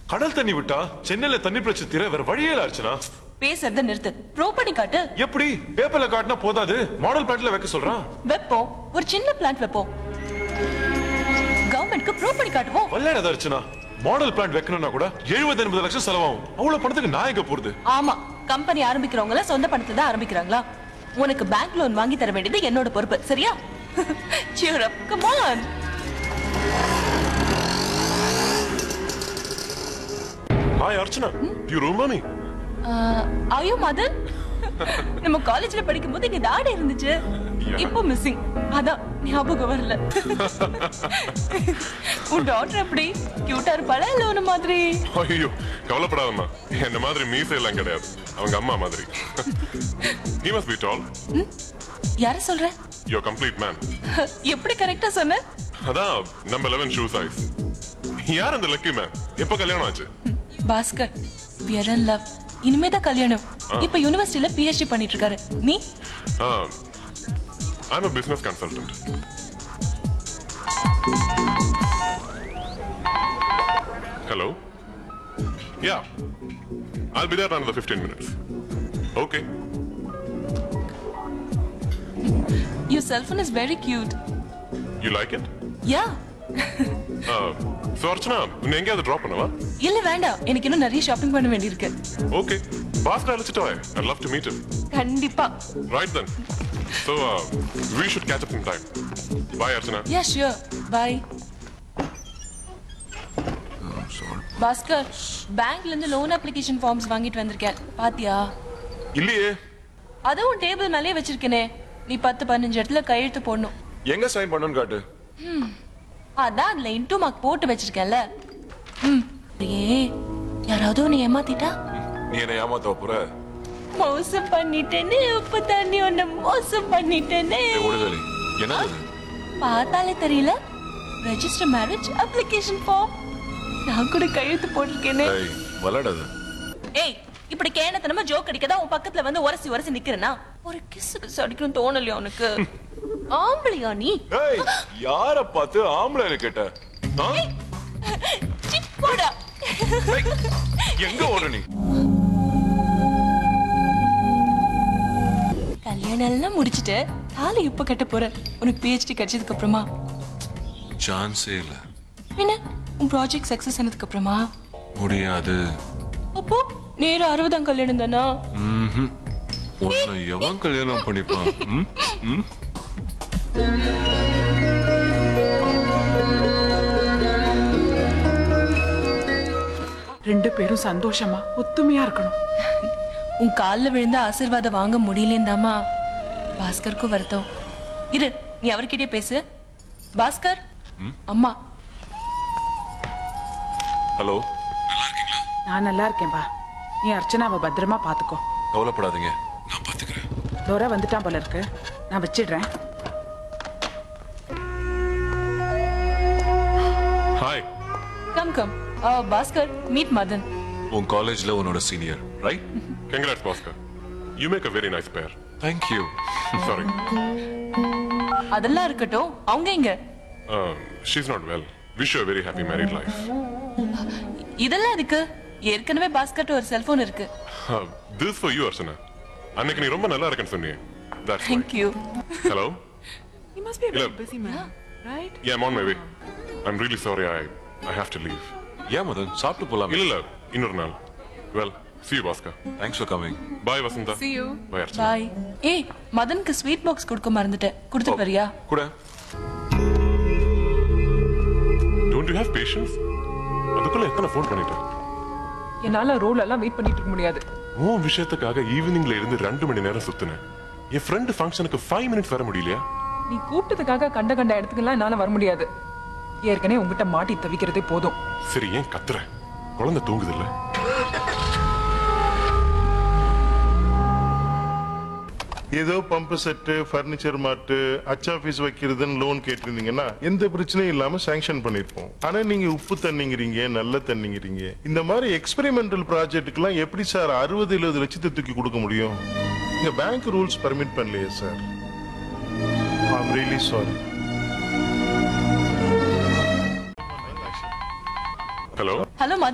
கடல் தண்ணி விட்டா சென்னையில தண்ணி பிரச்சனை தீர வேற வழியே இல்ல அர்ச்சனா பேசுறத நிறுத்து ப்ரோ பண்ணி காட்டு எப்படி பேப்பர்ல காட்டினா போதாது மாடல் பிளான்ட்ல வைக்க சொல்றான் வைப்போம் ஒரு சின்ன பிளான்ட் வைப்போம் கவர்மெண்ட்க்கு ப்ரூவ் பண்ணி காட்டுவோம் வல்லாடாத அர்ச்சனா மாடல் பிளான்ட் வைக்கணும்னா கூட எழுபது எண்பது லட்சம் செலவாகும் அவ்வளவு பணத்துக்கு நான் எங்க போறது ஆமா கம்பெனி ஆரம்பிக்கிறவங்கள சொந்த பணத்துல தான் ஆரம்பிக்கிறாங்களா உனக்கு பேங்க் லோன் வாங்கி தர வேண்டியது என்னோட பொறுப்பு சரியா cheer up come on hi Archana you room me ஐயோ மதன் நம்ம காலேஜ்ல படிக்கும்போது இங்க தாடி இருந்துச்சு இப்போ மிஸ்ஸிங் அதான் ஞாபகம் வரல உன் டாக்டர் எப்படி கியூட்டா இருப்பாளா இல்ல உன மாதிரி ஐயோ கவலைப்படாதம்மா என்ன மாதிரி மீசை எல்லாம் கிடையாது அவங்க அம்மா மாதிரி he must be tall யார சொல்ற you're complete man எப்படி கரெக்டா சொன்ன அதான் நம்ம 11 ஷூ சைஸ் யார் அந்த லக்கி மேன் எப்ப கல்யாணம் ஆச்சு Bhaskar we are in love இனிமே தான் கல்யாணம் இப்ப யூனிவர்சிட்டியில பிஹெச்டி பண்ணிட்டு இருக்காரு நீ ஆ I'm a business consultant hello yeah I'll be there in another 15 minutes okay your cell phone is very cute you like it yeah so Archana உன்னை எங்கேயாவது ட்ராப் பண்ணவா இல்ல வேண்டாம் எனக்கு இன்னும் நிறைய ஷாப்பிங் பண்ண வேண்டியிருக்கு ஓகே பாஸ்கர் அழைச்சிட்டு வா I love to meet him கண்டிப்பா Right then. So, uh, we should catch up in time. Bye, Archana. Yeah sure bye Bhaskar பேங்க்ல இருந்து லோன் அப்ளிகேஷன் ஃபார்ம்ஸ் வாங்கிட்டு வந்திருக்கேன் பாத்தியா இல்லையே அதுவும் டேபிள் மேலேயே வச்சிருக்கேனே நீ பத்து பதினஞ்சு இடத்துல கையெழுத்து போடணும் எங்க சைன் பண்ணணும்னு காட்டு அதான் அதுல இன்டூ மார்க் போட்டு வச்சிருக்கேன்ல ம் ஏ யாராவது உன்னை ஏமாத்திட்டா நீ என்ன ஏமாத்த போற மோசம் பண்ணிட்டேனே உப்பு தண்ணி உன்னை மோசம் பண்ணிட்டேனே ஏய், ஒடுதலி என்ன பார்த்தாலே தெரியல ரெஜிஸ்டர் மேரேஜ் அப்ளிகேஷன் ஃபார்ம் நான் கூட கையெழுத்து போட்டிருக்கேனே விளாடாத ஏய் இப்படி கேனத்தனமா ஜோக் அடிக்கதான் உன் பக்கத்துல வந்து உரசி உரசி நிக்கிறனா ஒரு கிஸ் கிஸ் அடிக்கணும் தோணலையா உனக்கு ஆம்பளையா நீ ஏய் யார பார்த்து ஆம்பளை கேட்ட ஆ? சி, போடா ஏய், எங்க ஓடுற நீ கல்யாணம் எல்லாம் முடிச்சிட்டு தாலி இப்ப கட்ட போற உனக்கு பிஹெச்டி கிடைச்சதுக்கு அப்புறமா சான்ஸே இல்ல என்ன உன் ப்ராஜெக்ட் சக்சஸ் ஆனதுக்கு அப்புறமா முடியாது அப்போ நேரம் அறுபதாம் கல்யாணம் தானா உன்னை எவன் கல்யாணம் பண்ணிப்பான் ம்? ம்? ரெண்டு பேரும் சந்தோஷமா ஒத்துமையா இருக்கணும் உன் கால்ல விழுந்த ஆசீர்வாதம் வாங்க முடியலேந்தாமா பாஸ்கருக்கும் வருத்தம் இரு நீ அவர்கிட்டயே பேசு பாஸ்கர் அம்மா ஹலோ நான் நல்லா இருக்கேன்பா நீ அர்ச்சனாவை பத்திரமா பாத்துக்கோ கவலைப்படாதீங்க நான் பாத்துக்கிறேன் தோரா வந்துட்டான் போல இருக்கு நான் வச்சிடுறேன் hi come come Bhaskar meet Madan உன் காலேஜ்ல உன்னோட senior right Congrats, Bhaskar. You make a very nice pair. Thank you Sorry. அதெல்லாம் இருக்கட்டும் அவங்க எங்க Uh, she's not well. Wish her a very happy married life. இதெல்லாம் எதுக்கு ஏற்கனவே பாஸ்கர்ட்ட ஒரு செல்போன் இருக்கு Uh, this is for you, Archana. அன்னைக்கு நீ ரொம்ப நல்லா இருக்கேன்னு சொன்னியே That's why. Thank you Hello? You must be a Hello. very busy man, right? Yeah, I'm on my way. I'm really sorry. I I have to leave. ஏன் மதன் சாப்பிட்டு போலாம் இல்ல இல்ல இன்னொரு நாள் Well, see you, Bhaskar. Thanks for coming Bye, Vasantha. See you. Bye, Archana. Bye ஏய் மதனுக்கு sweet box கொடுக்க மறந்துட்டேன் கொடுத்துட்டு வரியா கூட Don't you have patience? அதுக்குள்ள எத்தனை ஃபோன் பண்ணிட்டேன் என்னால ரோல் எல்லாம் வெயிட் பண்ணிட்டு இருக்க முடியாது உன் விஷயத்துக்காக ஈவினிங்ல இருந்து ரெண்டு மணி நேரம் சுத்தினேன் என் ஃப்ரெண்டு ஃபங்க்ஷனுக்கு ஃபைவ் மினிட்ஸ் வர முடியலையா நீ கூப்பிட்டதுக்காக கண்ட கண்ட இடத்துக்கெல்லாம் என்னால வர முடியாது ஏற்கனவே உங்ககிட்ட மாட்டி தவிக்கிறதே போதும் சரி ஏன் கத்துற குழந்தை தூங்குது இல்ல ஏதோ பம்பு செட்டு ஃபர்னிச்சர் மாட்டு அச்சா ஃபீஸ் வைக்கிறதுன்னு லோன் கேட்டிருந்தீங்கன்னா எந்த பிரச்சனையும் இல்லாம சாங்ஷன் பண்ணிருப்போம் ஆனா நீங்க உப்பு தண்ணிங்கிறீங்க நல்ல தண்ணிங்கிறீங்க இந்த மாதிரி எக்ஸ்பெரிமெண்டல் ப்ராஜெக்ட்டுக்கெல்லாம் எப்படி சார் அறுபது எழுபது லட்சத்தை தூக்கி கொடுக்க முடியும் இங்க பேங்க் ரூல்ஸ் பர்மிட் பண்ணலையே sir I'm really sorry hello hello Madan